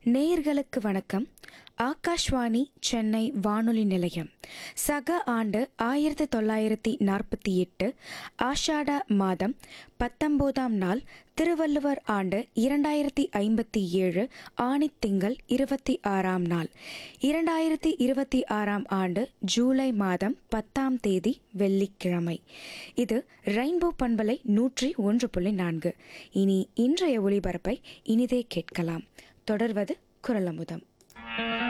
நேயர்களுக்கு வணக்கம் ஆகாஷ்வாணி சென்னை வானொலி நிலையம் சக ஆண்டு ஆயிரத்தி தொள்ளாயிரத்தி நாற்பத்தி எட்டு ஆஷாட மாதம் பத்தொம்போதாம் நாள் திருவள்ளுவர் ஆண்டு இரண்டாயிரத்தி ஐம்பத்தி ஏழு ஆணித்திங்கள் இருபத்தி ஆறாம் நாள் இரண்டாயிரத்தி இருபத்தி ஆறாம் ஆண்டு ஜூலை மாதம் பத்தாம் தேதி வெள்ளிக்கிழமை இது ரெயின்போ பண்பலை நூற்றி ஒன்று புள்ளி நான்கு இனி இன்றைய ஒளிபரப்பை இனிதே கேட்கலாம் தொடர்வது குரலமுதம்